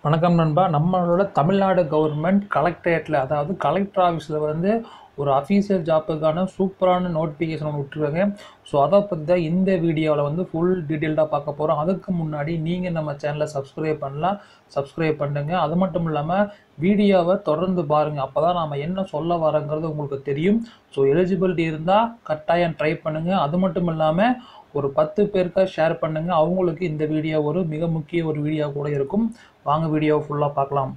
வணக்கம் நண்பா நம்மளோட தமிழ்நாடு கவர்மெண்ட் கலெக்டரேட்டில் அதாவது கலெக்டர் ஆஃபீஸில் வந்து ஒரு அஃபீஷியல் ஜாப்புக்கான சூப்பரான நோட்டிஃபிகேஷன் ஒன்று விட்டுருக்காங்க ஸோ அதை பற்றி தான் இந்த வீடியோவில் வந்து ஃபுல் டீட்டெயில்டாக பார்க்க போகிறோம் அதுக்கு முன்னாடி நீங்கள் நம்ம சேனலை சப்ஸ்கிரைப் பண்ணலாம் சப்ஸ்கிரைப் பண்ணுங்க அது மட்டும் இல்லாமல் வீடியோவை தொடர்ந்து பாருங்கள் அப்போ தான் நாம் என்ன சொல்ல வரோங்கிறது உங்களுக்கு தெரியும் ஸோ எலிஜிபிலிட்டி இருந்தால் கட்டாயம் ட்ரை பண்ணுங்கள் அது மட்டும் இல்லாமல் ஒரு பத்து பேருக்கா ஷேர் பண்ணுங்க அவங்களுக்கு இந்த வீடியோ ஒரு மிக முக்கிய ஒரு வீடியோ கூட இருக்கும் வாங்க வீடியோ ஃபுல்லாக பார்க்கலாம்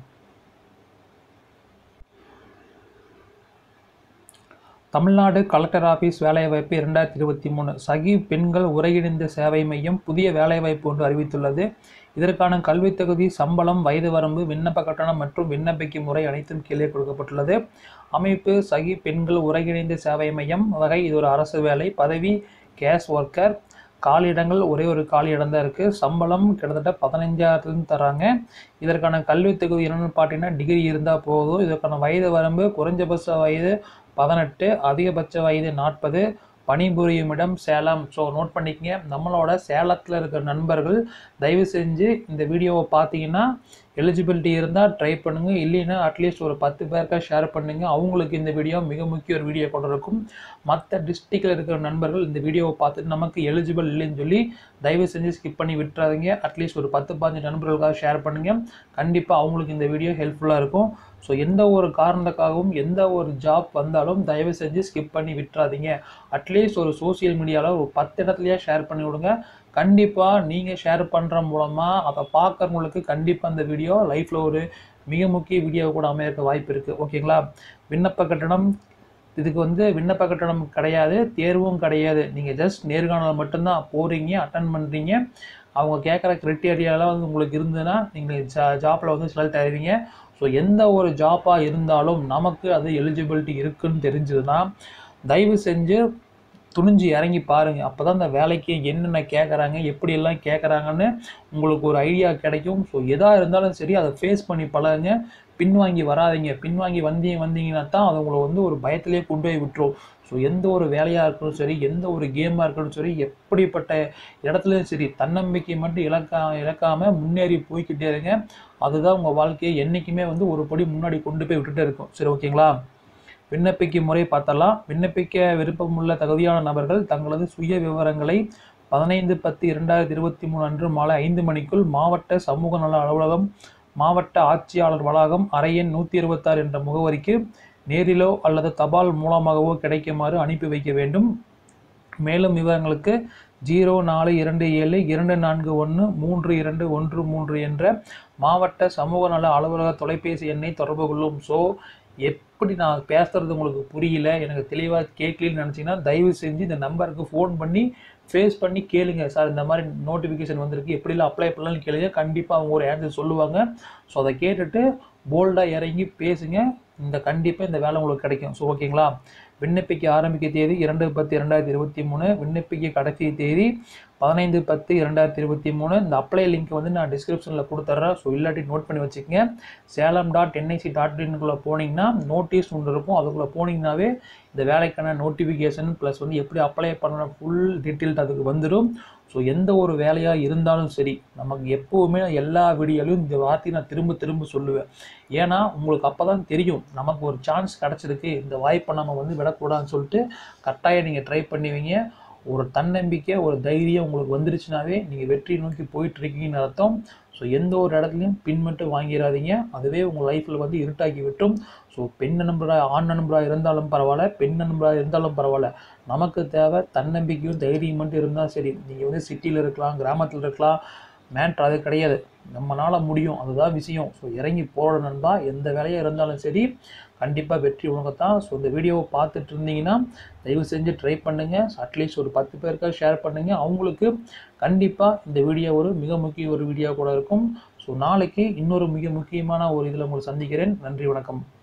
தமிழ்நாடு கலெக்டர் ஆஃபீஸ் வேலைவாய்ப்பு இரண்டாயிரத்தி இருபத்தி மூணு சகி பெண்கள் ஒருங்கிணைந்த சேவை மையம் புதிய வேலைவாய்ப்பு ஒன்று அறிவித்துள்ளது இதற்கான கல்வித் தகுதி சம்பளம் வயது வரம்பு விண்ணப்ப கட்டணம் மற்றும் விண்ணப்பிக்கும் முறை அனைத்தும் கீழே கொடுக்கப்பட்டுள்ளது அமைப்பு சகி பெண்கள் ஒருங்கிணைந்த சேவை மையம் வகை இது ஒரு அரசு வேலை பதவி கேஸ் ஒர்க்கர் காலியிடங்கள் ஒரே ஒரு காலி இடம் தான் இருக்குது சம்பளம் கிட்டத்தட்ட பதினஞ்சாயிரத்துலேருந்து தராங்க இதற்கான கல்வி தகுதி என்னென்னு பார்த்தீங்கன்னா டிகிரி இருந்தால் போதும் இதற்கான வயது வரம்பு குறைஞ்சபட்ச வயது பதினெட்டு அதிகபட்ச வயது நாற்பது பணிபுரியும் இடம் சேலம் ஸோ நோட் பண்ணிக்கங்க நம்மளோட சேலத்தில் இருக்கிற நண்பர்கள் தயவு செஞ்சு இந்த வீடியோவை பார்த்தீங்கன்னா எலிஜிபிலிட்டி இருந்தால் ட்ரை பண்ணுங்கள் இல்லைன்னா அட்லீஸ்ட் ஒரு பத்து பேருக்கா ஷேர் பண்ணுங்கள் அவங்களுக்கு இந்த வீடியோ மிக முக்கிய ஒரு வீடியோ கொண்டு இருக்கும் மற்ற டிஸ்ட்ரிக்டில் இருக்கிற நண்பர்கள் இந்த வீடியோவை பார்த்துட்டு நமக்கு எலிஜிபிள் இல்லைன்னு சொல்லி தயவு செஞ்சு ஸ்கிப் பண்ணி விட்டுறாதீங்க அட்லீஸ்ட் ஒரு பத்து பாஞ்சு நண்பர்களுக்காக ஷேர் பண்ணுங்கள் கண்டிப்பாக அவங்களுக்கு இந்த வீடியோ ஹெல்ப்ஃபுல்லாக இருக்கும் ஸோ எந்த ஒரு காரணத்துக்காகவும் எந்த ஒரு ஜாப் வந்தாலும் தயவு செஞ்சு ஸ்கிப் பண்ணி விட்டுறாதீங்க அட்லீஸ்ட் ஒரு சோசியல் மீடியாவில் ஒரு பத்து இடத்துலையே ஷேர் பண்ணி விடுங்க கண்டிப்பாக நீங்கள் ஷேர் பண்ணுற மூலமாக அதை பார்க்குறவங்களுக்கு கண்டிப்பாக அந்த வீடியோ லைஃப்பில் ஒரு மிக முக்கிய வீடியோ கூட அமையறக்க வாய்ப்பு இருக்குது ஓகேங்களா விண்ணப்ப கட்டணம் இதுக்கு வந்து விண்ணப்ப கட்டணம் கிடையாது தேர்வும் கிடையாது நீங்கள் ஜஸ்ட் நேர்காணல் மட்டும்தான் போகிறீங்க அட்டன் பண்ணுறீங்க அவங்க கேட்குற க்ரைட்டீரியாலாம் வந்து உங்களுக்கு இருந்ததுன்னா நீங்கள் ஜா ஜாப்பில் வந்து செலக்ட் ஆகிடுவீங்க ஸோ எந்த ஒரு ஜாப்பாக இருந்தாலும் நமக்கு அது எலிஜிபிலிட்டி இருக்குன்னு தெரிஞ்சதுன்னா தயவு செஞ்சு துணிஞ்சு இறங்கி பாருங்கள் அப்போ தான் இந்த வேலைக்கு என்னென்ன கேட்குறாங்க எப்படியெல்லாம் கேட்குறாங்கன்னு உங்களுக்கு ஒரு ஐடியா கிடைக்கும் ஸோ எதாக இருந்தாலும் சரி அதை ஃபேஸ் பண்ணி பழகுங்க பின்வாங்கி வராதிங்க பின்வாங்கி வந்தீங்க வந்தீங்கன்னா தான் அது உங்களை வந்து ஒரு பயத்திலே கொண்டு போய் விட்டுரும் ஸோ எந்த ஒரு வேலையாக இருக்கட்டும் சரி எந்த ஒரு கேமாக இருக்கட்டும் சரி எப்படிப்பட்ட இடத்துலையும் சரி தன்னம்பிக்கை மட்டும் இழக்கா இழக்காமல் முன்னேறி போய்கிட்டே இருங்க அதுதான் உங்கள் வாழ்க்கையை என்றைக்குமே வந்து ஒரு படி முன்னாடி கொண்டு போய் விட்டுட்டே இருக்கும் சரி ஓகேங்களா விண்ணப்பிக்கும் முறை பார்த்தலாம் விண்ணப்பிக்க விருப்பமுள்ள தகுதியான நபர்கள் தங்களது சுய விவரங்களை பதினைந்து பத்து இரண்டாயிரத்தி இருபத்தி மூணு அன்று மாலை ஐந்து மணிக்குள் மாவட்ட சமூக நல அலுவலகம் மாவட்ட ஆட்சியாளர் வளாகம் அறை எண் நூற்றி இருபத்தாறு என்ற முகவரிக்கு நேரிலோ அல்லது தபால் மூலமாகவோ கிடைக்குமாறு அனுப்பி வைக்க வேண்டும் மேலும் விவரங்களுக்கு ஜீரோ நாலு இரண்டு ஏழு இரண்டு நான்கு ஒன்று மூன்று இரண்டு ஒன்று மூன்று என்ற மாவட்ட சமூக நல அலுவலக தொலைபேசி எண்ணை தொடர்பு கொள்ளும் ஸோ எப்படி நான் பேசுகிறது உங்களுக்கு புரியல எனக்கு தெளிவாக கேட்கலன்னு நினச்சிங்கன்னா தயவு செஞ்சு இந்த நம்பருக்கு ஃபோன் பண்ணி ஃபேஸ் பண்ணி கேளுங்க சார் இந்த மாதிரி நோட்டிஃபிகேஷன் வந்திருக்கு எப்படிலாம் அப்ளை பண்ணலாம்னு கேளுங்க கண்டிப்பாக அவங்க ஒரு ஆன்சர் சொல்லுவாங்க ஸோ அதை கேட்டுட்டு போல்டாக இறங்கி பேசுங்க இந்த கண்டிப்பாக இந்த வேலை உங்களுக்கு கிடைக்கும் ஸோ ஓகேங்களா விண்ணப்பிக்க ஆரம்பிக்க தேதி இரண்டு பத்து இரண்டாயிரத்தி இருபத்தி மூணு விண்ணப்பிக்க கடைசி தேதி பதினைந்து பத்து இரண்டாயிரத்தி இருபத்தி மூணு இந்த அப்ளை லிங்க் வந்து நான் டிஸ்கிரிப்ஷனில் கொடுத்துட்றேன் ஸோ இல்லாட்டி நோட் பண்ணி வச்சுக்கோங்க சேலம் டாட் என்ஐசி டாட் இன்குள்ளே போனீங்கன்னா நோட்டீஸ் ஒன்று இருக்கும் அதுக்குள்ளே போனீங்கன்னாவே இந்த வேலைக்கான நோட்டிஃபிகேஷன் ப்ளஸ் வந்து எப்படி அப்ளை பண்ண ஃபுல் டீட்டெயில்ஸ் அதுக்கு வந்துடும் ஸோ எந்த ஒரு வேலையாக இருந்தாலும் சரி நமக்கு எப்போவுமே எல்லா வீடியோலையும் இந்த வார்த்தையை நான் திரும்ப திரும்ப சொல்லுவேன் ஏன்னா உங்களுக்கு அப்போ தான் தெரியும் நமக்கு ஒரு சான்ஸ் கிடச்சிருக்கு இந்த வாய்ப்பை நம்ம வந்து விடக்கூடாதுன்னு சொல்லிட்டு கட்டாயம் நீங்கள் ட்ரை பண்ணுவீங்க ஒரு தன்னம்பிக்கை ஒரு தைரியம் உங்களுக்கு வந்துருச்சுனாவே நீங்கள் வெற்றி நோக்கி போயிட்டு இருக்கீங்கன்னு அர்த்தம் ஸோ எந்த ஒரு இடத்துலையும் பின் மட்டும் வாங்கிடாதீங்க அதுவே உங்கள் லைஃப்பில் வந்து இருட்டாக்கி விட்டும் ஸோ பெண் நண்பராக ஆண் நண்பராக இருந்தாலும் பரவாயில்ல பெண் நண்பராக இருந்தாலும் பரவாயில்ல நமக்கு தேவை தன்னம்பிக்கையும் தைரியம் மட்டும் இருந்தால் சரி நீங்கள் வந்து சிட்டியில் இருக்கலாம் கிராமத்தில் இருக்கலாம் மேட்ரு அது கிடையாது நம்மளால் முடியும் அதுதான் விஷயம் ஸோ இறங்கி போகிற நண்பா எந்த வேலையாக இருந்தாலும் சரி கண்டிப்பாக வெற்றி உனக்குத்தான் ஸோ இந்த வீடியோவை பார்த்துட்டு இருந்தீங்கன்னா தயவு செஞ்சு ட்ரை பண்ணுங்கள் அட்லீஸ்ட் ஒரு பத்து பேருக்காக ஷேர் பண்ணுங்கள் அவங்களுக்கு கண்டிப்பாக இந்த வீடியோ ஒரு மிக முக்கிய ஒரு வீடியோ கூட இருக்கும் ஸோ நாளைக்கு இன்னொரு மிக முக்கியமான ஒரு இதில் உங்களை சந்திக்கிறேன் நன்றி வணக்கம்